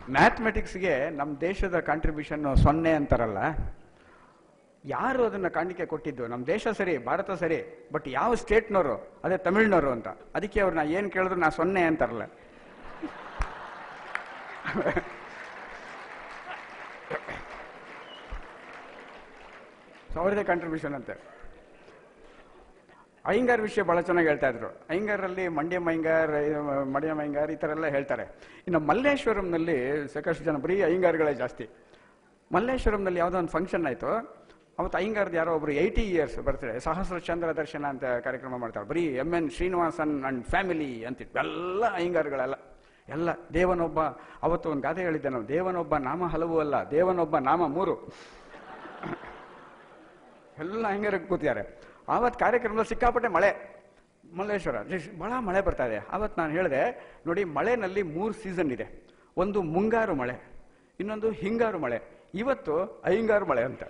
ಮ್ಯಾಥಮೆಟಿಕ್ಸ್ಗೆ ನಮ್ಮ ದೇಶದ ಕಾಂಟ್ರಿಬ್ಯೂಷನ್ ಸೊನ್ನೆ ಅಂತಾರಲ್ಲ ಯಾರು ಅದನ್ನ ಕಾಣಿಕೆ ಕೊಟ್ಟಿದ್ದು ನಮ್ಮ ದೇಶ ಸರಿ ಭಾರತ ಸರಿ ಬಟ್ ಯಾವ ಸ್ಟೇಟ್ನವರು ಅದೇ ತಮಿಳ್ನವರು ಅಂತ ಅದಕ್ಕೆ ಅವ್ರನ್ನ ಏನ್ ಕೇಳಿದ್ರು ನಾ ಸೊನ್ನೆ ಅಂತಾರಲ್ಲ ಸೊ ಅವ್ರದೇ ಕಾಂಟ್ರಿಬ್ಯೂಷನ್ ಅಂತೆ ಅಯ್ಯಂಗಾರ್ ವಿಷಯ ಬಹಳ ಚೆನ್ನಾಗಿ ಹೇಳ್ತಾ ಇದ್ರು ಅಯ್ಯಂಗಾರಲ್ಲಿ ಮಂಡ್ಯ ಮೈಂಗಾರ್ ಇದು ಮಡ್ಯ ಮೈಂಗಾರ್ ಈ ಥರ ಎಲ್ಲ ಹೇಳ್ತಾರೆ ಇನ್ನು ಮಲ್ಲೇಶ್ವರಂನಲ್ಲಿ ಸಾಕಷ್ಟು ಜನ ಬರೀ ಅಯ್ಯಂಗಾರ್ಗಳೇ ಜಾಸ್ತಿ ಮಲ್ಲೇಶ್ವರಂನಲ್ಲಿ ಯಾವುದೋ ಒಂದು ಫಂಕ್ಷನ್ ಆಯಿತು ಅವತ್ತು ಅಯ್ಯಂಗಾರ್ದು ಯಾರೋ ಒಬ್ರು ಏಯ್ಟಿ ಇಯರ್ಸ್ ಬರ್ತಾರೆ ಸಹಸ್ರ ಚಂದ್ರ ದರ್ಶನ ಅಂತ ಕಾರ್ಯಕ್ರಮ ಮಾಡ್ತಾರೆ ಬರೀ M N Srinivasan and family ಅಂತಿತ್ತು ಎಲ್ಲ ಅಯ್ಯಂಗಾರ್ಗಳೆಲ್ಲ ಎಲ್ಲ ದೇವನೊಬ್ಬ ಅವತ್ತು ಒಂದು ಗಾದೆ ಹೇಳಿದ್ದೆ ನಾವು ದೇವನೊಬ್ಬ ನಾಮ ಹಲವು ಅಲ್ಲ ದೇವನೊಬ್ಬ ನಾಮ ಮೂರು ಎಲ್ಲ ಹಂಗಾರೆ ಕೂತಿದ್ದಾರೆ ಆವತ್ತು ಕಾರ್ಯಕ್ರಮದಲ್ಲಿ ಸಿಕ್ಕಾಪಟ್ಟೆ ಮಳೆ ಮಲ್ಲೇಶ್ವರ ಜಸ್- ಬಹಳ ಮಳೆ ಬರ್ತಾ ಇದೆ ಆವತ್ತು ನಾನು ಹೇಳಿದೆ ನೋಡಿ ಮಳೆನಲ್ಲಿ ಮೂರು ಸೀಸನ್ ಇದೆ ಒಂದು ಮುಂಗಾರು ಮಳೆ ಇನ್ನೊಂದು ಹಿಂಗಾರು ಮಳೆ ಇವತ್ತು ಅಯ್ಯಂಗಾರು ಮಳೆ ಅಂತ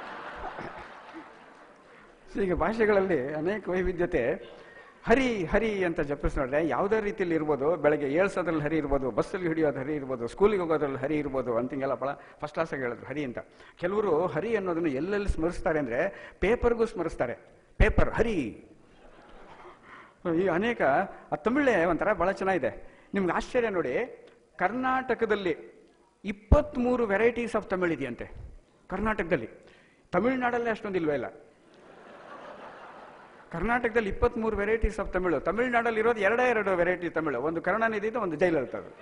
ಸೊ ಈಗ ಭಾಷೆಗಳಲ್ಲಿ ಅನೇಕ ವೈವಿಧ್ಯತೆ ಹರಿ ಹರಿ ಅಂತ ಜಪಿಸ್ ನೋಡಿದ್ರೆ ಯಾವುದೇ ರೀತಿಯಲ್ಲಿ ಇರ್ಬೋದು ಬೆಳಗ್ಗೆ ಏಳ್ಸೋದ್ರಲ್ಲಿ ಹರಿ ಇರ್ಬೋದು ಬಸ್ಸಲ್ಲಿ ಹಿಡಿಯೋದು ಹರಿ ಇರ್ಬೋದು ಸ್ಕೂಲಿಗೆ ಹೋಗೋದ್ರಲ್ಲಿ ಹರಿ ಇರ್ಬೋದು ಅಂತಿಂಗೆಲ್ಲ ಬಹಳ ಫಸ್ಟ್ ಕ್ಲಾಸಾಗಿ ಹೇಳಿದ್ರು ಹರಿ ಅಂತ ಕೆಲವರು ಹರಿ ಅನ್ನೋದನ್ನು ಎಲ್ಲೆಲ್ಲಿ ಸ್ಮರಿಸ್ತಾರೆ ಅಂದ್ರೆ ಪೇಪರ್ಗೂ ಸ್ಮರಿಸ್ತಾರೆ ಪೇಪರ್ ಹರಿ ಈ ಅನೇಕ ಆ ತಮಿಳೇ ಒಂಥರ ಬಹಳ ಚೆನ್ನಾಗಿದೆ ನಿಮ್ಗೆ ಆಶ್ಚರ್ಯ ನೋಡಿ ಕರ್ನಾಟಕದಲ್ಲಿ ಇಪ್ಪತ್ಮೂರು ವೆರೈಟೀಸ್ ಆಫ್ ತಮಿಳ್ ಇದೆಯಂತೆ ಕರ್ನಾಟಕದಲ್ಲಿ ತಮಿಳ್ನಾಡಲ್ಲೇ ಅಷ್ಟೊಂದು ಇಲ್ವೇ ಇಲ್ಲ ಕರ್ನಾಟಕದಲ್ಲಿ ಇಪ್ಪತ್ಮೂರು ವೆರೈಟೀಸ್ ಆಫ್ ತಮಿಳು ತಮಿಳ್ನಾಡಲ್ಲಿ ಇರೋದು ಎರಡೇ ಎರಡು ವೆರೈಟಿ ತಮಿಳು ಒಂದು ಕರುಣಾನಿಧಿ ಇದೆ ಒಂದು ಜೈಲಲಿತಾ ಅದು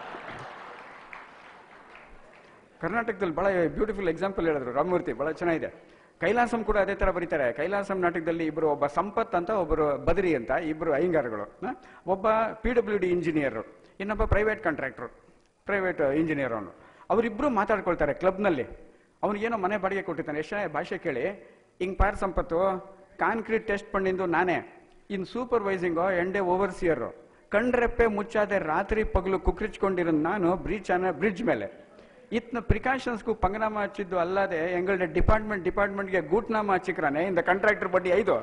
ಕರ್ನಾಟಕದಲ್ಲಿ ಬಹಳ ಬ್ಯೂಟಿಫುಲ್ ಎಕ್ಸಾಂಪಲ್ ಹೇಳಿದ್ರು ರಾಮಮೂರ್ತಿ ಬಹಳ ಚೆನ್ನಾಗಿದೆ ಕೈಲಾಸಂ ಕೂಡ ಅದೇ ತರ ಬರೀತಾರೆ ಕೈಲಾಸಂ ನಾಟಕದಲ್ಲಿ ಇಬ್ರು ಒಬ್ಬ ಸಂಪತ್ ಅಂತ ಒಬ್ಬರು ಬದರಿ ಅಂತ ಇಬ್ರು ಅಯ್ಯಂಗಾರ್ಗಳು ಹ? ಒಬ್ಬ ಪಿ ಡಬ್ಲ್ಯೂ ಡಿ ಇಂಜಿನಿಯರ್ ಇನ್ನೊಬ್ಬ ಪ್ರೈವೇಟ್ ಕಾಂಟ್ರಾಕ್ಟರ್ ಪ್ರೈವೇಟ್ ಇಂಜಿನಿಯರ್ ಅವನು ಅವರಿಬ್ರು ಮಾತಾಡ್ಕೊಳ್ತಾರೆ ಕ್ಲಬ್ನಲ್ಲಿ ಅವನಿಗೇನೋ ಮನೆ ಬಾಡಿಗೆ ಕೊಟ್ಟಿದ್ದಾನೆ ಎಷ್ಟು ಚೆನ್ನಾಗಿ ಭಾಷೆ ಕೇಳಿ ಹಿಂಗ್ ಪಾರ್ ಸಂಪತ್ತು ಕಾಂಕ್ರೀಟ್ ಟೆಸ್ಟ್ ಪಣ್ಣಿಂದು ನಾನೇ ಇನ್ ಸೂಪರ್ವೈಸಿಂಗು ಎಂಡೆ ಓವರ್ಸಿಯರ್ ಕಣ್ರೆಪ್ಪೆ ಮುಚ್ಚಾದೆ ರಾತ್ರಿ ಪಗಲು ಕುಕ್ರಿಚ್ಕೊಂಡಿರೋ ನಾನು ಬ್ರಿಡ್ಜ್ ಅನ್ನ ಬ್ರಿಡ್ಜ್ ಮೇಲೆ ಇತ್ನ ಪ್ರಿಕಾಷನ್ಸ್ಗೂ ಪಂಗನಾಮ ಹಚ್ಚಿದ್ದು ಅಲ್ಲದೆ ಎಂಗಳ್ಡೆ ಡಿಪಾರ್ಟ್ಮೆಂಟ್ ಡಿಪಾರ್ಟ್ಮೆಂಟ್ಗೆ ಗೂಟ್ನಾಮ ಹಚ್ಚಿಕ್ರಾನೆ ಇಂದ ಕಾಂಟ್ರಾಕ್ಟರ್ ಬಡ್ಡಿ ಐದು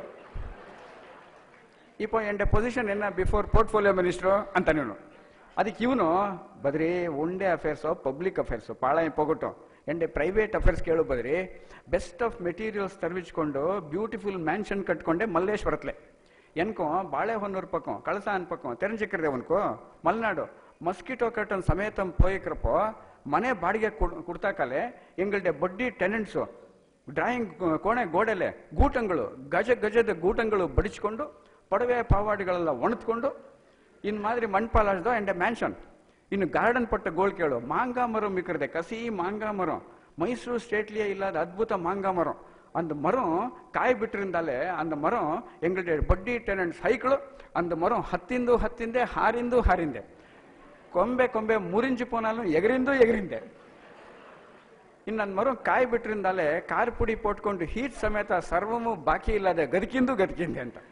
இப்போ என் பொசிஷன் என்ன பிஃபோர் போர்ட்ஃபோலியோ மினிஸ்டரோ ಅಂತ ನೀನು ಅದಕ್ಕೆ ಇವನು ಬದ್ರಿ ಒಂದೇ ಅಫೇರ್ಸು ಪಬ್ಲಿಕ್ ಅಫೇರ್ಸು ಪಾಳ ಪೊಗಟು ಎಂಡೆ ಪ್ರೈವೇಟ್ ಅಫೇರ್ಸ್ ಕೇಳು ಬದ್ರಿ ಬೆಸ್ಟ್ ಆಫ್ ಮೆಟೀರಿಯಲ್ಸ್ ತರ್ವಿಚ್ಕೊಂಡು ಬ್ಯೂಟಿಫುಲ್ ಮ್ಯಾನ್ಷನ್ ಕಟ್ಕೊಂಡೆ ಮಲ್ಲೇಶ್ವರತ್ಲೆ ಎನ್ಕೋ ಬಾಳೆಹೊನ್ನೂರು ಪಕ್ಕಂ ಕಳಸ ಅನ್ಪಕ್ಕಂ ತೆರಂಚಿಕ್ರದೆ ಅವನ್ಕೋ ಮಲ್ನಾಡು ಮಸ್ಕಿಟೋ ಕರ್ಟನ್ ಸಮೇತಂ ಪೋಯಿಕ್ರಪ್ಪೋ ಮನೆ ಬಾಡಿಗೆ ಕುಡ್ತಾಕಲೆ ಎಂಗಳ್ಡೆ ಬಡ್ಡಿ ಟೆನೆಂಟ್ಸು ಡ್ರಾಯಿಂಗ್ ಕೋಣೆ ಗೋಡೆಲೆ ಗೂಟಂಗಳು ಗಜ ಗಜದ ಗೂಟಂಗಳು ಬಡಿಸ್ಕೊಂಡು ಪಡವೆ ಪಾವಾಡಿಗಳೆಲ್ಲ ಒಣತ್ಕೊಂಡು ಇನ್ ಮಾದರಿ ಮಣ್ಪಾಲಾಸ್ದು ಎಂಡೆ ಮ್ಯಾನ್ಷನ್ ಇನ್ನು ಗಾರ್ಡನ್ ಪಟ್ಟ ಗೋಳ್ ಕೇಳು ಮಾಂಗಾ ಮரம் ಮಿಕ್ಕಿರದೆ ಕಸಿ ಮಾಂಗಾ ಮரம் ಮೈಸೂರು ಸ್ಟೇಟ್ಲಿಯೇ ಇಲ್ಲದ ಅದ್ಭುತ ಮಾಂಗಾ ಮரம் அந்த மரம் காய் ಬಿಟ್ಟಿರಿಂದಾಲೆ அந்த மரம் எங்களுடைய ಬಡ್ಡಿ ಟೆನೆಂಟ್ಸ್ ಹೈಕ್ಳು அந்த மரம் ಹತ್ತಿಂದು ಹತ್ತಿಂದೆ ಹಾರಿಂದು ಹಾರಿಂದೆ ಕೊಂಬೆ ಕೊಂಬೆ ಮುರಿಂಜಿ ಪೋನಾಲು ಎಗರಿಂದು ಎಗರಿಂದೆ ಇನ್ನು ನನ್ನ ಮರು ಕಾಯಿ ಬಿಟ್ರಿಂದಾಲೆ ಕಾರ್ ಪುಡಿ ಪೋಟ್ಕೊಂಡು ಹೀಟ್ ಸಮೇತ ಸರ್ವಮು ಬಾಕಿ ಇಲ್ಲದೆ ಗದಕಿಂದು ಗದಕಿಂದೆ ಅಂತ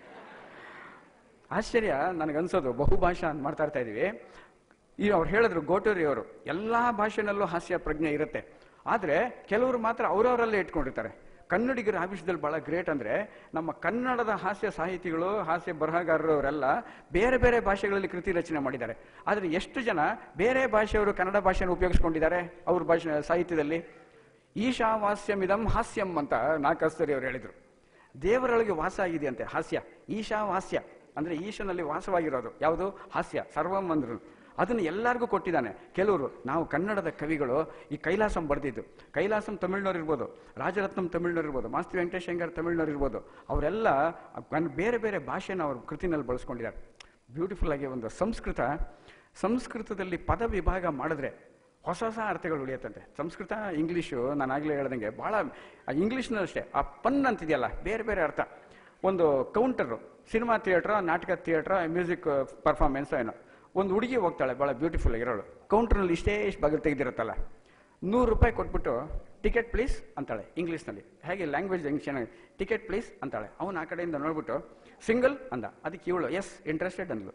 ಆಶ್ಚರ್ಯ ನನಗನ್ಸೋದು ಬಹುಭಾಷಾ ಅಂತ ಮಾಡ್ತಾ ಇರ್ತಾ ಇದೀವಿ ಈ ಅವ್ರು ಹೇಳಿದ್ರು ಗೋಟೂರಿ ಅವರು ಎಲ್ಲಾ ಭಾಷೆನಲ್ಲೂ ಹಾಸ್ಯ ಪ್ರಜ್ಞೆ ಇರುತ್ತೆ ಆದ್ರೆ ಕೆಲವರು ಮಾತ್ರ ಅವರವರಲ್ಲೇ ಇಟ್ಕೊಂಡಿರ್ತಾರೆ ಕನ್ನಡಿಗರ ಆಫೀಸದಲ್ಲಿ ಬಹಳ ಗ್ರೇಟ್ ಅಂದ್ರೆ ನಮ್ಮ ಕನ್ನಡದ ಹಾಸ್ಯ ಸಾಹಿತಿಗಳು ಹಾಸ್ಯ ಬರಹಗಾರರು ಅವರೆಲ್ಲ ಬೇರೆ ಬೇರೆ ಭಾಷೆಗಳಲ್ಲಿ ಕೃತಿ ರಚನೆ ಮಾಡಿದ್ದಾರೆ ಆದ್ರೆ ಎಷ್ಟು ಜನ ಬೇರೆ ಭಾಷೆಯವರು ಕನ್ನಡ ಭಾಷೆಯನ್ನು ಉಪಯೋಗಿಸ್ಕೊಂಡಿದ್ದಾರೆ ಅವ್ರ ಭಾಷೆ ಸಾಹಿತ್ಯದಲ್ಲಿ ಈಶಾವಾಸ್ಯಮಿದಂ ಹಾಸ್ಯಂ ಅಂತ ನಾಕಸ್ತರಿ ಅವರು ಹೇಳಿದ್ರು ದೇವರೊಳಗೆ ವಾಸ ಆಗಿದೆಯಂತೆ ಹಾಸ್ಯ ಈಶಾವಾಸ್ಯ ಅಂದ್ರೆ ಈಶನಲ್ಲಿ ವಾಸವಾಗಿರೋದು ಯಾವುದು ಹಾಸ್ಯ ಸರ್ವಂ ಅಂದ್ರು ಅದನ್ನು ಎಲ್ಲರಿಗೂ ಕೊಟ್ಟಿದ್ದಾನೆ ಕೆಲವರು ನಾವು ಕನ್ನಡದ ಕವಿಗಳು ಈ ಕೈಲಾಸಂ ಬರೆದಿದ್ದು ಕೈಲಾಸಂ ತಮಿಳ್ನವ್ರು ಇರ್ಬೋದು ರಾಜರತ್ನಂ ತಮಿಳ್ನವ್ರು ಇರ್ಬೋದು ಮಾಸ್ತಿ ವೆಂಕಟೇಶ್ ಹೆಂಗಾರ್ ತಮಿಳ್ನವ್ರು ಇರ್ಬೋದು ಅವರೆಲ್ಲ ಕನ್- ಬೇರೆ ಬೇರೆ ಭಾಷೆನ ಅವ್ರ ಕೃತಿನಲ್ಲಿ ಬಳಸ್ಕೊಂಡಿದ್ದಾರೆ ಬ್ಯೂಟಿಫುಲ್ ಆಗಿ ಒಂದು ಸಂಸ್ಕೃತ ಸಂಸ್ಕೃತದಲ್ಲಿ ಪದ ವಿಭಾಗ ಮಾಡಿದ್ರೆ ಹೊಸ ಹೊಸ ಅರ್ಥಗಳು ಉಳಿಯುತ್ತಂತೆ ಸಂಸ್ಕೃತ ಇಂಗ್ಲೀಷು ನಾನು ಆಗ್ಲೇ ಹೇಳ್ದಂಗೆ ಬಹಳ ಇಂಗ್ಲೀಷ್ನೂ ಅಷ್ಟೇ ಆ ಪನ್ ಅಂತಿದೆಯಲ್ಲ ಬೇರೆ ಬೇರೆ ಅರ್ಥ ಒಂದು ಕೌಂಟರು ಸಿನಿಮಾ ಥಿಯೇಟ್ರ ನಾಟಕ ಥಿಯೇಟ್ರ ಮ್ಯೂಸಿಕ್ ಪರ್ಫಾರ್ಮೆನ್ಸ್ ಏನೋ ಒಂದು ಹುಡುಗಿ ಹೋಗ್ತಾಳೆ ಭಾಳ ಬ್ಯೂಟಿಫುಲ್ ಆಗಿರೋಳು ಕೌಂಟರ್ನಲ್ಲಿ ಇಷ್ಟೇ ಇಷ್ಟು ಬಾಗಿಲು ತೆಗೆದಿರುತ್ತಲ್ಲ ನೂರು ರೂಪಾಯಿ ಕೊಟ್ಬಿಟ್ಟು ಟಿಕೆಟ್ ಪ್ಲೀಸ್ ಅಂತಾಳೆ ಇಂಗ್ಲೀಷ್ನಲ್ಲಿ ಹೇಗೆ ಲ್ಯಾಂಗ್ವೇಜ್ ಹೆಂಗೆ ಚೆನ್ನಾಗಿ ಟಿಕೆಟ್ ಪ್ಲೀಸ್ ಅಂತಾಳೆ ಅವನು ಆ ಕಡೆಯಿಂದ ನೋಡ್ಬಿಟ್ಟು ಸಿಂಗಲ್ ಅಂದ ಅದಕ್ಕೆ ಇವಳು ಎಸ್ ಇಂಟ್ರೆಸ್ಟೆಡ್ ಅಂದ್ಲು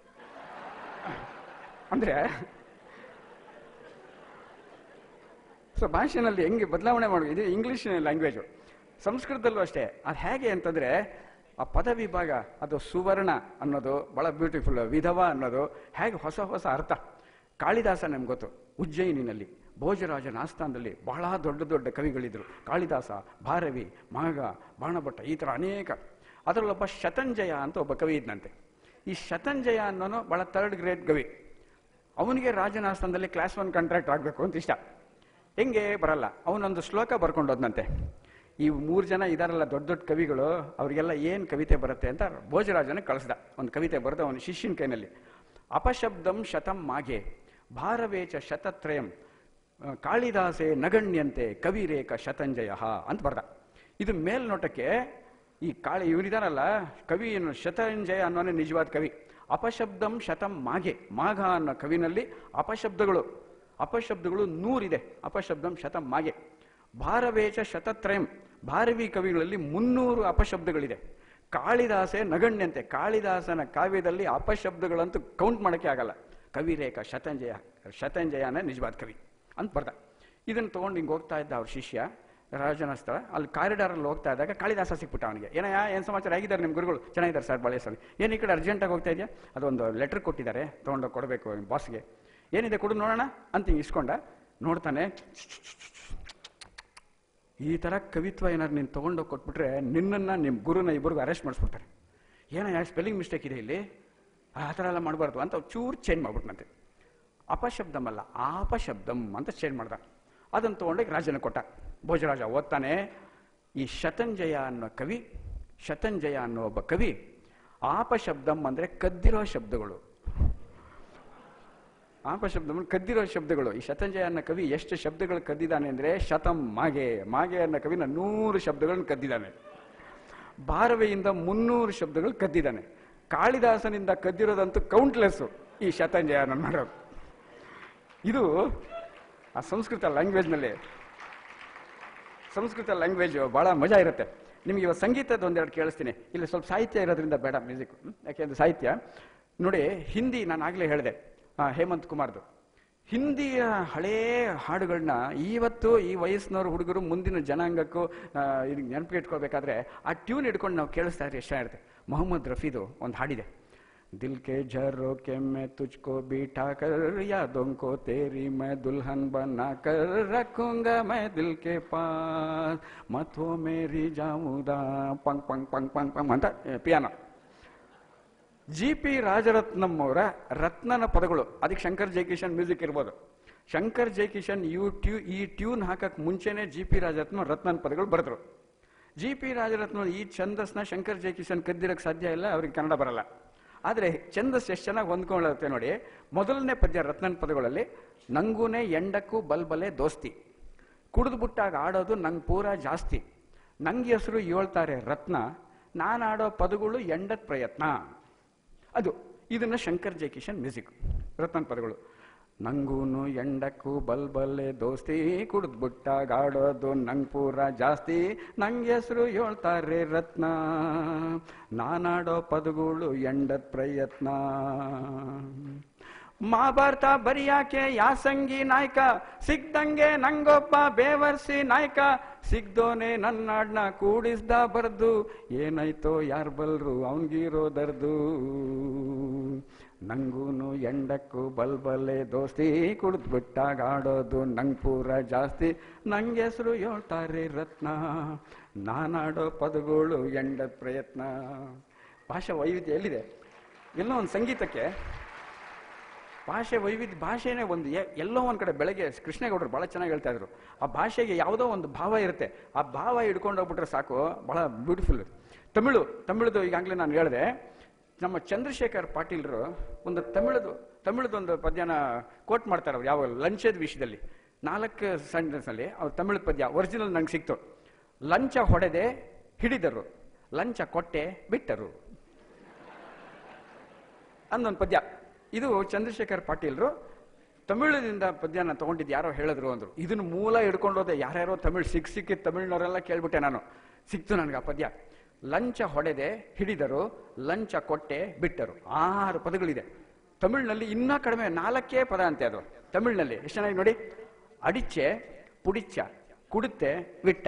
ಅಂದ್ರೆ ಸೊ ಭಾಷೆನಲ್ಲಿ ಹೆಂಗೆ ಬದಲಾವಣೆ ಮಾಡುವ ಇದು ಇಂಗ್ಲಿಷ್ ಲ್ಯಾಂಗ್ವೇಜು ಸಂಸ್ಕೃತದಲ್ಲೂ ಅಷ್ಟೇ ಅದು ಹೇಗೆ ಅಂತಂದ್ರೆ ಆ ಪದ ವಿಭಾಗ ಅದು ಸುವರ್ಣ ಅನ್ನೋದು ಬಹಳ ಬ್ಯೂಟಿಫುಲ್ ವಿಧವ ಅನ್ನೋದು ಹೇಗೆ ಹೊಸ ಹೊಸ ಅರ್ಥ ಕಾಳಿದಾಸ ನಮ್ಗೆ ಗೊತ್ತು ಉಜ್ಜಯಿನಿನಲ್ಲಿ ಭೋಜರಾಜನ ಆಸ್ಥಾನದಲ್ಲಿ ಬಹಳ ದೊಡ್ಡ ದೊಡ್ಡ ಕವಿಗಳಿದ್ರು ಕಾಳಿದಾಸ ಭಾರವಿ ಮಾಘ ಬಾಣಭಟ್ಟ ಈ ಥರ ಅನೇಕ ಅದರಲ್ಲೊಬ್ಬ ಶತಂಜಯ ಅಂತ ಒಬ್ಬ ಕವಿ ಇದ್ನಂತೆ ಈ ಶತಂಜಯ ಅನ್ನೋನು ಬಹಳ ಥರ್ಡ್ ಗ್ರೇಡ್ ಕವಿ ಅವನಿಗೆ ರಾಜನ ಆಸ್ಥಾನದಲ್ಲಿ ಕ್ಲಾಸ್ ಒನ್ ಕಾಂಟ್ರಾಕ್ಟ್ ಆಗಬೇಕು ಅಂತ ಇಷ್ಟ ಹೆಂಗೆ ಬರಲ್ಲ ಅವನೊಂದು ಶ್ಲೋಕ ಬರ್ಕೊಂಡೋದ್ನಂತೆ ಈ ಮೂರು ಜನ ಇದಾರಲ್ಲ ದೊಡ್ಡ ದೊಡ್ಡ ಕವಿಗಳು ಅವರಿಗೆಲ್ಲ ಏನು ಕವಿತೆ ಬರುತ್ತೆ ಅಂತ ಭೋಜರಾಜನ ಕಳಿಸ್ದ ಒಂದು ಕವಿತೆ ಬರೆದ ಅವನ ಶಿಷ್ಯನ ಕೈನಲ್ಲಿ ಅಪಶಬ್ದಂ ಶತಂ ಮಾಗೆ ಭಾರವೇಚ ಶತತ್ರಯಂ ಆ, ಕಾಳಿದಾಸೆ ನಗಣ್ಯಂತೆ ಕವಿರೇಕ ಶತಂಜಯ ಅಂತ ಬರ್ದ ಇದು ಮೇಲ್ನೋಟಕ್ಕೆ ಈ ಕಾಳಿ ಇವರಿದಾರಲ್ಲ ಕವಿ ಏನು ಶತಂಜಯ ಅನ್ನೋನೇ ನಿಜವಾದ ಕವಿ ಅಪಶಬ್ದಂ ಶತಂ ಮಾಗೆ ಮಾಘ ಅನ್ನೋ ಕವಿನಲ್ಲಿ ಅಪಶಬ್ದಗಳು ಅಪಶಬ್ದಗಳು ನೂರಿದೆ ಅಪಶಬ್ದಂ ಶತಂ ಮಾಗೆ ಭಾರವೇಚ ಶತತ್ರಯಂ ಭಾರವಿ ಕವಿಗಳಲ್ಲಿ ಮುನ್ನೂರು ಅಪಶಬ್ದಗಳಿದೆ ಕಾಳಿದಾಸೆ ನಗಣ್ಯಂತೆ ಕಾಳಿದಾಸನ ಕಾವ್ಯದಲ್ಲಿ ಅಪಶಬ್ದಗಳಂತೂ ಕೌಂಟ್ ಮಾಡೋಕ್ಕೆ ಆಗಲ್ಲ ಕವಿರೇಖ ಶತಂಜಯ ಶತಂಜಯನೇ ನಿಜವಾದ ಕವಿ ಅಂತ ಬರ್ದ ಇದನ್ನು ತೊಗೊಂಡು ಹಿಂಗೆ ಹೋಗ್ತಾ ಇದ್ದ ಅವ್ರ ಶಿಷ್ಯ ರಾಜನ ಸ್ಥಳ ಅಲ್ಲಿ ಕಾರಿಡಾರಲ್ಲಿ ಹೋಗ್ತಾ ಇದ್ದಾಗ ಕಾಳಿದಾಸ ಸಿಕ್ಬಿಟ್ಟ ಅವನಿಗೆ ಏನಯ್ಯ ಏನು ಸಮಾಚಾರ ಆಗಿದ್ದಾರೆ ನಿಮ್ಮ ಗುರುಗಳು ಚೆನ್ನಾಗಿದ್ದಾರೆ ಸರ್ ಬಾಳೆ ಸರ್ ಏನು ಈ ಕಡೆ ಅರ್ಜೆಂಟಾಗಿ ಹೋಗ್ತಾ ಇದೆಯಾ ಅದೊಂದು ಲೆಟರ್ ಕೊಟ್ಟಿದ್ದಾರೆ ತೊಗೊಂಡು ಕೊಡಬೇಕು ಬಾಸ್ಗೆ ಏನಿದೆ ಕೊಡು ನೋಡೋಣ ಅಂತ ಹಿಂಗೆ ಇಸ್ಕೊಂಡ ನೋಡ್ತಾನೆ ಈ ಥರ ಕವಿತ್ವ ಏನಾದ್ರು ನೀನು ತೊಗೊಂಡೋಗಿ ಕೊಟ್ಬಿಟ್ರೆ ನಿನ್ನನ್ನು ನಿಮ್ಮ ಗುರುನ ಇಬ್ಬರಿಗೂ ಅರೆಸ್ಟ್ ಮಾಡಿಸ್ಬಿಡ್ತಾರೆ ಏನೋ ಯಾಕೆ ಸ್ಪೆಲ್ಲಿಂಗ್ ಮಿಸ್ಟೇಕ್ ಇದೆ ಇಲ್ಲಿ ಆ ಥರ ಎಲ್ಲ ಮಾಡಬಾರ್ದು ಅಂತ ಚೂರು ಚೇಂಜ್ ಮಾಡ್ಬಿಟ್ನಂತೆ ಅಪಶಬ್ದಂ ಅಲ್ಲ ಆಪಶಬ್ದಂ ಅಂತ ಚೇಂಜ್ ಮಾಡ್ದ ಅದನ್ನು ತೊಗೊಂಡೋಗಿ ರಾಜನ ಕೊಟ್ಟ ಭೋಜರಾಜ ಓದ್ತಾನೆ ಈ ಶತಂಜಯ ಅನ್ನೋ ಕವಿ ಶತಂಜಯ ಅನ್ನೋ ಒಬ್ಬ ಕವಿ ಆಪಶಬ್ದಂ ಅಂದರೆ ಕದ್ದಿರೋ ಶಬ್ದಗಳು ಆಪಶಬ್ದಂ ಕದ್ದಿರೋ ಶಬ್ದಗಳು ಈ ಶತಂಜಯ ಅನ್ನೋ ಕವಿ ಎಷ್ಟು ಶಬ್ದಗಳು ಕದ್ದಿದ್ದಾನೆ ಅಂದರೆ ಶತಂ ಮಾಗೆ ಮಾಗೆ ಅನ್ನೋ ಕವಿನ ನೂರು ಶಬ್ದಗಳನ್ನು ಕದ್ದಿದ್ದಾನೆ ಭಾರವೆಯಿಂದ ಮುನ್ನೂರು ಶಬ್ದಗಳು ಕದ್ದಿದ್ದಾನೆ ಕಾಳಿದಾಸನಿಂದ ಕದ್ದಿರೋದಂತೂ ಕೌಂಟ್ಲೆಸ್ಸು ಈ ಶತಂಜಯ ಅನ್ನೋ ಮಾಡೋದು ಇದು ಆ ಸಂಸ್ಕೃತ ಲ್ಯಾಂಗ್ವೇಜ್ನಲ್ಲಿ ಸಂಸ್ಕೃತ ಲ್ಯಾಂಗ್ವೇಜ್ ಭಾಳ ಮಜಾ ಇರುತ್ತೆ ನಿಮಗೆ ಇವಾಗ ಸಂಗೀತದ ಒಂದೆರಡು ಕೇಳಿಸ್ತೀನಿ ಇಲ್ಲಿ ಸ್ವಲ್ಪ ಸಾಹಿತ್ಯ ಇರೋದ್ರಿಂದ ಬೇಡ ಮ್ಯೂಸಿಕ್ ಯಾಕೆಂದ್ರೆ ಸಾಹಿತ್ಯ ನೋಡಿ ಹಿಂದಿ ನಾನು ಆಗಲೇ ಹೇಳಿದೆ ಆ, ಹೇಮಂತ್ ಕುಮಾರ್ದು ಹಿಂದಿಯ ಹಳೇ ಹಾಡುಗಳನ್ನ ಇವತ್ತು ಈ ವಯಸ್ಸಿನವ್ರ ಹುಡುಗರು ಮುಂದಿನ ಜನಾಂಗಕ್ಕೂ ಇದಕ್ಕೆ ನೆನಪಿಗೆ ಇಟ್ಕೊಳ್ಬೇಕಾದ್ರೆ ಆ ಟ್ಯೂನ್ ಹಿಡ್ಕೊಂಡು ನಾವು ಕೇಳಿಸ್ತಾ ಇದ್ರೆ ಇಷ್ಟ ಇರುತ್ತೆ ಮೊಹಮ್ಮದ್ ರಫೀದು ಒಂದು ಹಾಡಿದೆ दिल के झरोके में तुझको बिठा कर यादों को तेरी मैं दुल्हन बना कर रखूंगा मैं दिल के पास मत हो मेरी जाऊदा पंग पंग पंग पंग पंग ಅಂತ ಪಿಯಾನೋ ಜಿ ಪಿ ರಾಜರತ್ನಂ ಅವರ ರತ್ನನ ಪದಗಳು ಅದಕ್ಕೆ ಶಂಕರ್ ಜಯಕಿಶನ್ ಮ್ಯೂಸಿಕ್ ಇರ್ಬೋದು ಶಂಕರ್ ಜಯಕಿಶನ್ ಯು ಟ್ಯೂ ಈ ಟ್ಯೂನ್ ಹಾಕಕ್ ಮುಂಚೆನೆ ಜಿ ಪಿ ರಾಜರತ್ನ ರತ್ನನ ಪದಗಳು ಬರೆದ್ರು ಜಿ ಪಿ ರಾಜರತ್ನ ಈ ಛಂದಸ್ನ ಶಂಕರ್ ಜಯಕಿಶನ್ ಕದ್ದಿರಕ್ಕೆ ಸಾಧ್ಯ ಇಲ್ಲ ಅವ್ರಿಗೆ ಕನ್ನಡ ಬರಲ್ಲ ಆದರೆ ಛಂದಸ್ ಎಷ್ಟು ಚೆನ್ನಾಗಿ ಹೊಂದ್ಕೊಳ್ಳುತ್ತೆ ನೋಡಿ ಮೊದಲನೇ ಪದ್ಯ ರತ್ನನ್ ಪದಗಳಲ್ಲಿ ನಂಗೂನೆ ಎಂಡಕ್ಕೂ ಬಲ್ಬಲೆ ದೋಸ್ತಿ ಕುಡಿದು ಬಿಟ್ಟಾಗ ಆಡೋದು ನಂಗೆ ಪೂರ ಜಾಸ್ತಿ ನಂಗೆ ಹೆಸರು ಹೇಳ್ತಾರೆ ರತ್ನ ನಾನು ಆಡೋ ಪದಗಳು ಎಂಡದ ಪ್ರಯತ್ನ ಅದು ಇದನ್ನ ಶಂಕರ್ ಜಯಕಿಶನ್ ಮ್ಯೂಸಿಕ್ ರತ್ನನ್ ಪದಗಳು ನಂಗೂನು ಎಂಡಕ್ಕೂ ಬಲ್ಬಲ್ಲೆ ದೋಸ್ತಿ ಕುಡಿದು ಬಿಟ್ಟಾಗ ಆಡೋದು ನಂಗೆ ಪೂರ ಜಾಸ್ತಿ ನಂಗೆ ಹೆಸರು ಹೇಳ್ತಾರೆ ರತ್ನ ನಾನಾಡೋ ಪದಗಳು ಎಂಡದ ಪ್ರಯತ್ನ ಮಹಾಭಾರತ ಬರಿಯಾಕೆ ಯಾಸಂಗಿ ನಾಯಕ ಸಿಗ್ದಂಗೆ ನಂಗೊಬ್ಬ ಬೇವರ್ಸಿ ನಾಯಕ ಸಿಗ್ದೋನೆ ನನ್ನಾಡ್ನ ಕೂಡಿಸ್ದ ಬರ್ದು ಏನಾಯ್ತೋ ಯಾರ್ ಬಲ್ರು ಅವನ್ಗಿರೋದರ್ದು ನಂಗೂನು ಎಂಡಕ್ಕೂ ಬಲ್ಬಲ್ಲೆ ದೋಸ್ತಿ ಕುಡಿದು ಬಿಟ್ಟಾಗ ಆಡೋದು ನಂಗ್ ಪೂರ ಜಾಸ್ತಿ ನಂಗೆ ಹೆಸರು ಹೇಳ್ತಾರೆ ರತ್ನ ನಾನಾಡೋ ಪದಗಳು ಎಂಡದ ಪ್ರಯತ್ನ ಭಾಷಾ ವೈವಿಧ್ಯ ಎಲ್ಲಿದೆ ಎಲ್ಲೋ ಒಂದು ಸಂಗೀತಕ್ಕೆ ಭಾಷೆ ವೈವಿಧ್ಯ ಭಾಷೆನೇ ಒಂದು ಎ- ಎಲ್ಲೋ ಒಂದು ಕಡೆ ಬೆಳಗ್ಗೆ ಕೃಷ್ಣೇಗೌಡರು ಭಾಳ ಚೆನ್ನಾಗಿ ಹೇಳ್ತಾ ಇದ್ರು ಆ ಭಾಷೆಗೆ ಯಾವುದೋ ಒಂದು ಭಾವ ಇರುತ್ತೆ ಆ ಭಾವ ಹಿಡ್ಕೊಂಡು ಹೋಗ್ಬಿಟ್ರೆ ಸಾಕು ಭಾಳ ಬ್ಯೂಟಿಫುಲ್ ತಮಿಳು ತಮಿಳುದು ಈಗಾಗಲೇ ನಾನು ಹೇಳಿದೆ ನಮ್ಮ ಚಂದ್ರಶೇಖರ್ ಪಾಟೀಲ್ರು ಒಂದು ತಮಿಳದು ತಮಿಳದೊಂದು ಪದ್ಯನ ಕೋಟ್ ಮಾಡ್ತಾರೆ ಅವ್ರು ಯಾವ ಲಂಚದ ವಿಷಯದಲ್ಲಿ ನಾಲ್ಕು ಸೆಂಟೆನ್ಸಲ್ಲಿ ಅವ್ರ ತಮಿಳು ಪದ್ಯ ಒರಿಜಿನಲ್ ನಂಗೆ ಸಿಕ್ತು ಲಂಚ ಹೊಡೆದೆ ಹಿಡಿದರು ಲಂಚ ಕೊಟ್ಟೆ ಬಿಟ್ಟರು ಅನ್ನೊಂದು ಪದ್ಯ ಇದು ಚಂದ್ರಶೇಖರ್ ಪಾಟೀಲ್ರು ತಮಿಳದಿಂದ ಪದ್ಯನ ತಗೊಂಡಿದ್ದು ಯಾರೋ ಹೇಳಿದ್ರು ಅಂದ್ರು ಇದನ್ನ ಮೂಲ ಹಿಡ್ಕೊಂಡೋದೆ ಯಾರ್ಯಾರೋ ತಮಿಳ್ ಸಿಕ್ ಸಿಕ್ಕಿದ ತಮಿಳ್ನವರೆಲ್ಲ ಕೇಳ್ಬಿಟ್ಟೆ ನಾನು ಸಿಕ್ತು ನನಗೆ ಆ ಪದ್ಯ ಲಂಚ ಹೊಡೆದೆ ಹಿಡಿದರು ಲಂಚ ಕೊಟ್ಟೆ ಬಿಟ್ಟರು ಆರು ಪದಗಳಿದೆ ತಮಿಳ್ನಲ್ಲಿ ಇನ್ನೂ ಕಡಿಮೆ ನಾಲ್ಕೇ ಪದ ಅಂತೆ ಅದು ತಮಿಳ್ನಲ್ಲಿ ಎಷ್ಟು ಚೆನ್ನಾಗಿ ನೋಡಿ ಅಡಿಚ್ಚೆ ಪುಡಿಚ್ಚ ಕುಡುತ್ತೆ ಬಿಟ್ಟ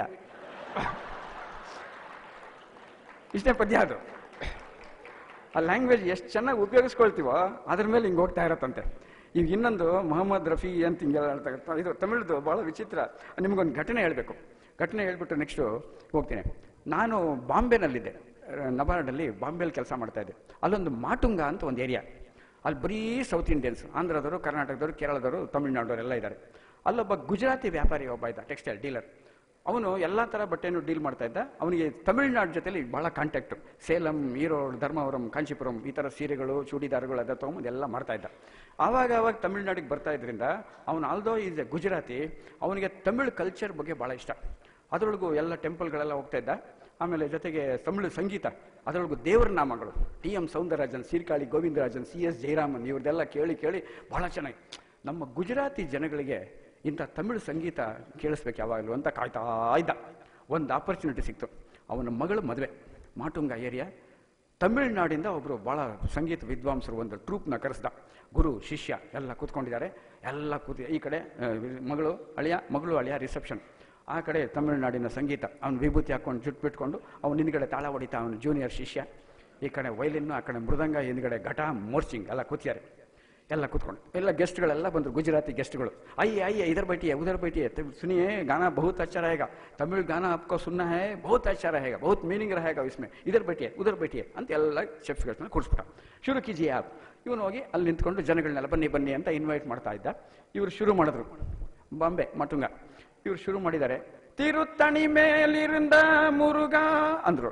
ಇಷ್ಟೇ ಪದ್ಯ ಅದು ಆ ಲ್ಯಾಂಗ್ವೇಜ್ ಎಷ್ಟು ಚೆನ್ನಾಗಿ ಉಪಯೋಗಿಸ್ಕೊಳ್ತೀವೋ ಅದ್ರ ಮೇಲೆ ಹಿಂಗೆ ಹೋಗ್ತಾ ಇರತ್ತಂತೆ ಈಗ ಇನ್ನೊಂದು ಮೊಹಮ್ಮದ್ ರಫಿ ಅಂತ ಹಿಂಗೆಲ್ಲ ಹೇಳ್ತಾ ಇದು ತಮಿಳ್ದು ಬಹಳ ವಿಚಿತ್ರ ನಿಮಗೊಂದು ಘಟನೆ ಹೇಳಬೇಕು ಘಟನೆ ಹೇಳ್ಬಿಟ್ಟು ನೆಕ್ಸ್ಟು ಹೋಗ್ತೀನಿ ನಾನು ಬಾಂಬೆನಲ್ಲಿದ್ದೆ ನಬಾರ್ಡಲ್ಲಿ ಬಾಂಬೆಲಿ ಕೆಲಸ ಮಾಡ್ತಾ ಇದ್ದೆ ಅಲ್ಲೊಂದು ಮಾಟುಂಗ ಅಂತ ಒಂದು ಏರಿಯಾ ಅಲ್ಲಿ ಬರೀ ಸೌತ್ ಇಂಡಿಯನ್ಸ್ ಆಂಧ್ರದವರು ಕರ್ನಾಟಕದವರು ಕೇರಳದವರು ತಮಿಳ್ನಾಡವರು ಎಲ್ಲ ಇದ್ದಾರೆ ಅಲ್ಲೊಬ್ಬ ಗುಜರಾತಿ ವ್ಯಾಪಾರಿ ಒಬ್ಬ ಇದ್ದ ಟೆಕ್ಸ್ಟೈಲ್ ಡೀಲರ್ ಅವನು ಎಲ್ಲ ಥರ ಬಟ್ಟೆನೂ ಡೀಲ್ ಮಾಡ್ತಾ ಇದ್ದ ಅವನಿಗೆ ತಮಿಳ್ನಾಡು ಜೊತೆಲಿ ಬಹಳ ಕಾಂಟ್ಯಾಕ್ಟು ಸೇಲಂ ಈರೋಡ್ ಧರ್ಮವರಂ ಕಾಂಚೀಪುರಂ ಈ ಥರ ಸೀರೆಗಳು ಚೂಡಿದಾರಗಳು ಅದ ತೊಗೊಂಬಂದು ಎಲ್ಲ ಮಾಡ್ತಾ ಇದ್ದ ಆವಾಗ ಆವಾಗ ತಮಿಳ್ನಾಡಿಗೆ ಬರ್ತಾ ಇದ್ರಿಂದ ಅವನು ಆಲ್ದೋ ಈಸ್ ಎ ಗುಜರಾತಿ ಅವನಿಗೆ ತಮಿಳ್ ಕಲ್ಚರ್ ಬಗ್ಗೆ ಭಾಳ ಇಷ್ಟ ಅದರೊಳಗೂ ಎಲ್ಲ ಟೆಂಪಲ್ಗಳೆಲ್ಲ ಹೋಗ್ತಾ ಇದ್ದ ಆಮೇಲೆ ಜೊತೆಗೆ ತಮಿಳು ಸಂಗೀತ ಅದರೊಳಗೂ ದೇವರ ನಾಮಗಳು T M Soundararajan Sirkazhi Govindarajan C S Jayaraman ಇವ್ರದ್ದೆಲ್ಲ ಕೇಳಿ ಕೇಳಿ ಬಹಳ ಚೆನ್ನಾಗಿ ನಮ್ಮ ಗುಜರಾತಿ ಜನಗಳಿಗೆ ಇಂಥ ತಮಿಳು ಸಂಗೀತ ಕೇಳಿಸ್ಬೇಕು ಯಾವಾಗಲೂ ಅಂತ ಕಾಯ್ತಾ ಇದ್ದ ಒಂದು ಆಪರ್ಚುನಿಟಿ ಸಿಕ್ತು ಅವನ ಮಗಳು ಮದುವೆ ಮಾಟುಂಗ ಏರಿಯಾ ತಮಿಳ್ನಾಡಿಂದ ಒಬ್ಬರು ಭಾಳ ಸಂಗೀತ ವಿದ್ವಾಂಸರು ಒಂದು ಟ್ರೂಪ್ನ ಕರೆಸ್ದ ಗುರು ಶಿಷ್ಯ ಎಲ್ಲ ಕೂತ್ಕೊಂಡಿದ್ದಾರೆ ಎಲ್ಲ ಕೂತಿ ಈ ಕಡೆ ಆ, ಮಗಳು ಅಳಿಯ ಮಗಳು ಅಳಿಯ ರಿಸೆಪ್ಷನ್ ಆ ಕಡೆ ತಮಿಳುನಾಡಿನ ಸಂಗೀತ ಅವನು ವಿಭೂತಿ ಹಾಕೊಂಡು ಜುಟ್ಟು ಬಿಟ್ಕೊಂಡು ಅವನು ಹಿಂದ್ಗಡೆ ತಾಳ ಹೊಡಿತಾ ಅವನು ಜೂನಿಯರ್ ಶಿಷ್ಯ ಈ ಕಡೆ ವೈಲಿನ್ನು ಆ ಕಡೆ ಮೃದಂಗ ಹಿಂದ್ಗಡೆ ಘಟ ಮೋರ್ಚಿಂಗ್ ಎಲ್ಲ ಕೂತಿದ್ದಾರೆ ಎಲ್ಲ ಕೂತ್ಕೊಂಡು ಎಲ್ಲ ಗೆಸ್ಟ್ಗಳೆಲ್ಲ ಬಂದರು ಗುಜರಾತಿ ಗೆಸ್ಟ್ಗಳು ಅಯ್ಯ ಅಯ್ಯ ಇದರ बैठिए उधर बैठिए तो सुनिए गाना बहुत अच्छा रहेगा तमिल गाना आपको सुनना है बहुत अच्छा रहेगा बहुत मीनिंग रहेगा इसमें इधर बैठिए उधर बैठिए ಅಂತ ಎಲ್ಲ ಚೆಫ್ಸ್ಗಳನ್ನ ಕೂರಿಸ್ಬಿಟ್ಟ ಶುರು ಕಿಜಿ ಆಪ್ ಇವನು ಹೋಗಿ ಅಲ್ಲಿ ನಿಂತ್ಕೊಂಡು ಜನಗಳನ್ನೆಲ್ಲ ಬನ್ನಿ ಬನ್ನಿ ಅಂತ ಇನ್ವೈಟ್ ಮಾಡ್ತಾ ಇದ್ದ ಇವರು ಶುರು ಮಾಡಿದ್ರು ಬಾಂಬೆ ಮಟುಂಗ ಇವ್ರು ಶುರು ಮಾಡಿದ್ದಾರೆ ತಿರುತ್ತಣಿ ಮೇಲಿರುಂದ ಮುರುಗ ಅಂದ್ರು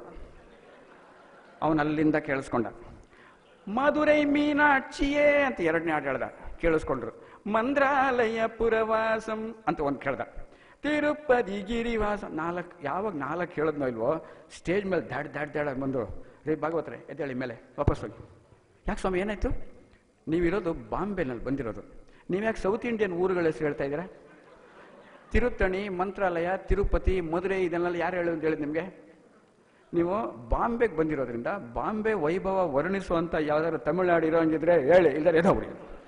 ಅವನು ಅಲ್ಲಿಂದ ಕೇಳಿಸ್ಕೊಂಡ ಮಧುರೈ ಮೀನಾಕ್ಷಿಯೇ ಅಂತ ಎರಡನೇ ಹಾಡು ಹೇಳ್ದ ಕೇಳಿಸ್ಕೊಂಡ್ರು ಮಂತ್ರಾಲಯ ಪುರವಾಸಂ ಅಂತ ಒಂದು ಕೇಳ್ದ ತಿರುಪತಿ ಗಿರಿವಾಸ ನಾಲ್ಕು ಯಾವಾಗ ನಾಲ್ಕು ಹೇಳದ್ನೋ ಇಲ್ವೋ ಸ್ಟೇಜ್ ಮೇಲೆ ದಾಡ್ ದಾಡ್ ದಾಡ್ ಬಂದು ರೀ ಭಾಗವತ್ರೆ ಎದ್ದೇಳಿ ಮೇಲೆ ವಾಪಸ್ ಹೋಗಿ ಯಾಕೆ ಸ್ವಾಮಿ ಏನಾಯ್ತು ನೀವಿರೋದು ಬಾಂಬೆನಲ್ಲಿ ಬಂದಿರೋದು ನೀವು ಯಾಕೆ ಸೌತ್ ಇಂಡಿಯನ್ ಊರುಗಳ ಹೆಸರು ಹೇಳ್ತಾ ಇದ್ದೀರಾ ತಿರುತ್ತಣಿ ಮಂತ್ರಾಲಯ ತಿರುಪತಿ ಮಧುರೈ ಇದನ್ನೆಲ್ಲ ಯಾರು ಹೇಳಿ ಅಂತ ಹೇಳಿದ್ ನಿಮಗೆ ನೀವು ಬಾಂಬೆಗೆ ಬಂದಿರೋದ್ರಿಂದ ಬಾಂಬೆ ವೈಭವ ವರ್ಣಿಸುವಂತ ಯಾವ್ದಾದ್ರು ತಮಿಳ್ನಾಡು ಇರೋ ಹಂಗಿದ್ರೆ ಹೇಳಿ ಇಲ್ದಾರೆ ಎದೋಗ್ರಿ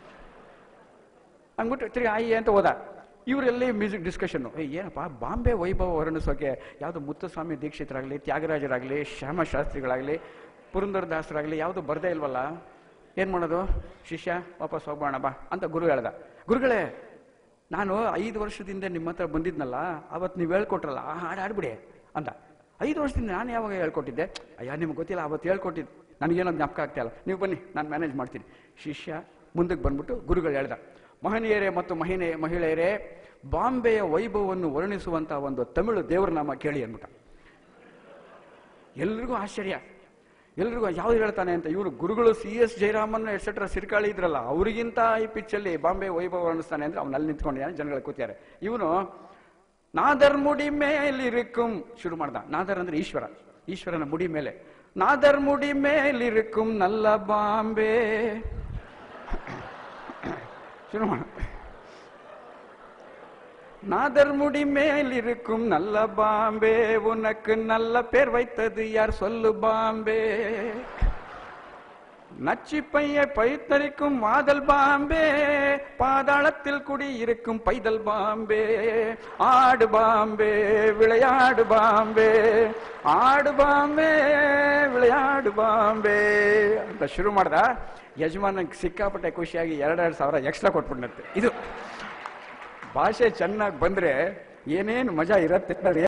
ಹಂಗ್ಬಿಟ್ಟು ತಿರ್ಗಿ ಆಯಿ ಅಂತ ಹೋದ ಇವರೆಲ್ಲಿ ಮ್ಯೂಸಿಕ್ ಡಿಸ್ಕಷನ್ನು ಏ ಏನಪ್ಪ ಬಾಂಬೆ ವೈಭವ ವರ್ಣಿಸೋಕೆ ಯಾವುದು ಮುತ್ತುಸ್ವಾಮಿ ದೀಕ್ಷಿತರಾಗಲಿ ತ್ಯಾಗರಾಜರಾಗಲಿ ಶ್ಯಾಮಶಾಸ್ತ್ರಿಗಳಾಗಲಿ ಪುರಂದರದಾಸರಾಗಲಿ ಯಾವುದು ಬರ್ದೇ ಇಲ್ವಲ್ಲ ಏನು ಮಾಡೋದು ಶಿಷ್ಯ ವಾಪಸ್ ಹೋಗೋಣ ಬಾ ಅಂತ ಗುರು ಹೇಳ್ದ ಗುರುಗಳೇ ನಾನು ಐದು ವರ್ಷದಿಂದ ನಿಮ್ಮ ಹತ್ರ ಬಂದಿದ್ನಲ್ಲ ಅವತ್ತು ನೀವು ಹೇಳ್ಕೊಟ್ರಲ್ಲ ಆ ಹಾಡು ಹಾಡ್ಬಿಡಿ ಅಂದ ಐದು ವರ್ಷದಿಂದ ನಾನು ಯಾವಾಗ ಹೇಳ್ಕೊಟ್ಟಿದ್ದೆ ಅಯ್ಯ ನಿಮ್ಗೆ ಗೊತ್ತಿಲ್ಲ ಅವತ್ತು ಹೇಳ್ಕೊಟ್ಟಿದ್ದು ನನಗೇನೋ ಜ್ಞಾಪಕ ಆಗ್ತಾ ಇಲ್ಲ ನೀವು ಬನ್ನಿ ನಾನು ಮ್ಯಾನೇಜ್ ಮಾಡ್ತೀನಿ ಶಿಷ್ಯ ಮುಂದಕ್ಕೆ ಬಂದ್ಬಿಟ್ಟು ಗುರುಗಳು ಹೇಳ್ದ ಮಹನೀಯರೇ ಮತ್ತು ಮಹಿಳೆ ಮಹಿಳೆಯರೇ ಬಾಂಬೆಯ ವೈಭವವನ್ನು ವರ್ಣಿಸುವಂತ ಒಂದು ತಮಿಳು ದೇವರ ನಾಮ ಕೇಳಿ ಅಂದ್ಬಿಟ್ಟ ಎಲ್ರಿಗೂ ಆಶ್ಚರ್ಯ ಎಲ್ರಿಗೂ ಯಾವ್ದು ಹೇಳ್ತಾನೆ ಅಂತ ಇವರು ಗುರುಗಳು C S Jayaraman etcetera Sirkazhi ಇದ್ರಲ್ಲ ಅವರಿಗಿಂತ ಈ ಪಿಚ್ಚಲ್ಲಿ ಬಾಂಬೆ ವೈಭವ ವರ್ಣಿಸ್ತಾನೆ ಅಂದ್ರೆ ಅವ್ನು ಅಲ್ಲಿ ನಿಂತ್ಕೊಂಡಿದ್ದಾನೆ ಜನಗಳು ಕೂತಿದ್ದಾರೆ ಇವನು ನಾದರ್ ಮುಡಿ ಮೇಲಿರುಕುಂ ಶುರು ಮಾಡ್ದ ನಾದರ್ ಅಂದ್ರೆ ಈಶ್ವರ ಈಶ್ವರನ ಮುಡಿ ಮೇಲೆ ನಾದರ್ ಮುಡಿ ಮೇಲಿರುಕುಂ ನಲ್ಲ ಬಾಂಬೆ ಶುರು ಮಾಡ நாதர் முடி மேல் இருக்கும் நல்ல பாம்பே உனக்கு நல்ல பேர் வைத்தது யார் சொல்லு பாம்பே நச்சி பைய பைத்தரிக்கும் மாதல் பாம்பே பாதாளத்தில் குடி இருக்கும் பைதல் பாம்பே ஆடு பாம்பே விளையாடு பாம்பே ஆடு பாம்பே ವಿளைಯಾಡು ಬಾಂಬೆ ಅಂತ ಶುರು ಮಾಡ್ದ ಯಜಮಾನಂಗೆ ಸಿಕ್ಕಾಪಟ್ಟೆ ಖುಷಿಯಾಗಿ ಎರಡೆರಡು ಸಾವಿರ ಎಕ್ಸ್ಟ್ರಾ ಕೊಟ್ಬಿಟ್ಟಂತೆ ಇದು ಭಾಷೆ ಚೆನ್ನಾಗಿ ಬಂದ್ರೆ ಏನೇನು ಮಜಾ ಇರತ್ತೆ ನೋಡಿ